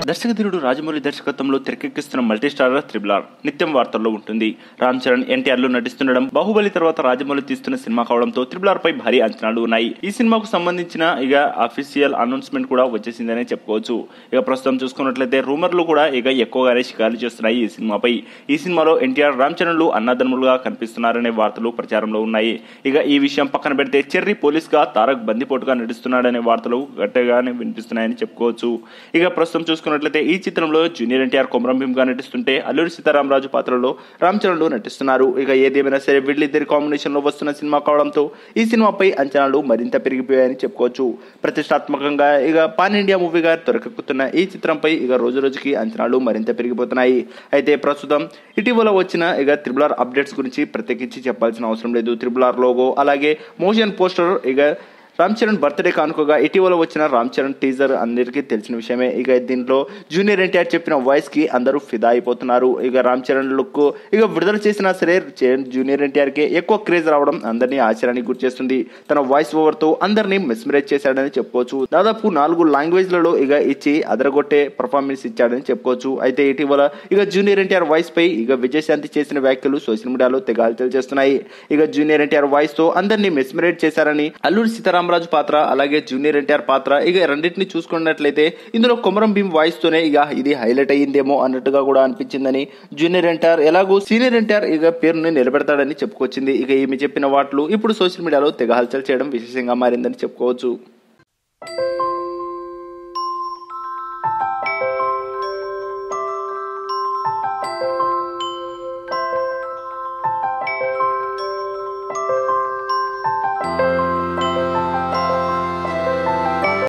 దర్శకధీరుడు రాజమౌళి దర్శకత్వంలో తెరకెక్కిస్తున్న multi starrer త్రిబులార్ నిత్యం వార్తల్లో ఉంటుంది రామ్ చరణ్ ఎన్టీఆర్ లో నటిస్తుండడం బాహుబలి తర్వాత రాజమౌళి తీస్తున్న సినిమా కావడంతో త్రిబులార్ పై భారీ అంచనాలు ఉన్నాయి ఈ సినిమాకు సంబంధించిన ఇక అఫీషియల్ అనౌన్స్మెంట్ కూడా వచ్చేసిందనే చెప్పుకోవచ్చు ఇక ప్రస్తుతం చూసుకున్నట్లయితే రూమర్లు కూడా ఇక ఎక్కువగానే షికారు చేస్తున్నాయి ఈ సినిమాపై ఈ సినిమాలో ఎన్టీఆర్ రామ్ చరణ్లు అన్నదమ్ములుగా కనిపిస్తున్నారనే వార్తలు ప్రచారంలో ఉన్నాయి ఇక ఈ విషయం పక్కన పెడితే చెర్రీ పోలీస్ గా తారక్ బందిపోటుగా నడుస్తున్నాడనే వార్తలు గట్టిగానే వినిపిస్తున్నాయని చెప్పుకోవచ్చు ఇక ప్రస్తుతం చూసుకున్నట్లయితే ఈ చిత్రంలో జూనియర్ ఎన్టీఆర్ కొమరం భీమ్ గా నటిస్తుంటే అల్లూరి సీతారామరాజు పాత్రలో రామ్ చరణ్లు నటిస్తున్నారు ఇక ఏదేమైనా సరే వీళ్ళిద్దరి కాంబినేషన్ లో వస్తున్న సినిమా కావడంతో ఈ సినిమాపై అంచనాలు మరింత పెరిగిపోయాయని చెప్పుకోవచ్చు ప్రతిష్టాత్మకంగా ఇక పాన్ ఇండియా మూవీగా తెరకెక్కుతున్న ఈ చిత్రంపై ఇక రోజు రోజుకి అంచనాలు మరింత పెరిగిపోతున్నాయి అయితే ప్రస్తుతం ఇటీవల వచ్చిన ఇక త్రిబులార్ అప్డేట్స్ గురించి ప్రత్యేకించి చెప్పాల్సిన అవసరం లేదు త్రిబులార్ లోగో అలాగే మోషన్ పోస్టర్ ఇక రామ్ చరణ్ బర్త్డే కానుకగా ఇటీవల వచ్చిన రామ్ చరణ్ టీజర్ అందరికీ తెలిసిన విషయమే ఇక దీంట్లో జూనియర్ ఎన్టీఆర్ చెప్పిన వాయిస్ కి అందరూ ఫిదా అయిపోతున్నారు ఇక రామ్ చరణ్ లుక్ ఇక విడుదల చేసినా సరే చే- జూనియర్ ఎన్టీఆర్ కి ఎక్కువ క్రేజ్ రావడం అందరినీ ఆశ్చర్యానికి గురిచేస్తుంది తన వాయిస్ ఓవర్ తో అందరినీ మెస్మరైజ్ చేశాడని చెప్పుకోవచ్చు దాదాపు నాలుగు లాంగ్వేజ్లలో ఇక ఇచ్చి అదరగొట్టే పర్ఫార్మెన్స్ ఇచ్చాడని చెప్పుకోవచ్చు అయితే ఇటీవల ఇక జూనియర్ ఎన్టీఆర్ వాయిస్ పై ఇక విజయశాంతి చేసిన వ్యాఖ్యలు సోషల్ మీడియాలో తెగాల్తలు చేస్తున్నాయి ఇక జూనియర్ ఎన్టీఆర్ వాయిస్ తో అందరినీ మెస్మరేట్ చేశారని అల్లూరి సీతారామరాజు పాత్ర అలాగే జూనియర్ ఎన్టీఆర్ పాత్ర ఇక రెండింటిని చూసుకున్నట్లయితే ఇందులో కొమరం భీమ్ వాయిస్ తోనే ఇక ఇది హైలైట్ అయ్యిందేమో అన్నట్టుగా కూడా అనిపించిందని జూనియర్ ఎన్టీఆర్ ఎలాగో సీనియర్ ఎన్టీఆర్ ఇక పేరుని నిలబెడతాడని చెప్పుకొచ్చింది ఇక ఈమె చెప్పిన వాటిలు ఇప్పుడు సోషల్ మీడియాలో తెగ హల్చల్ చేయడం విశేషంగా మారిందని చెప్పుకోవచ్చు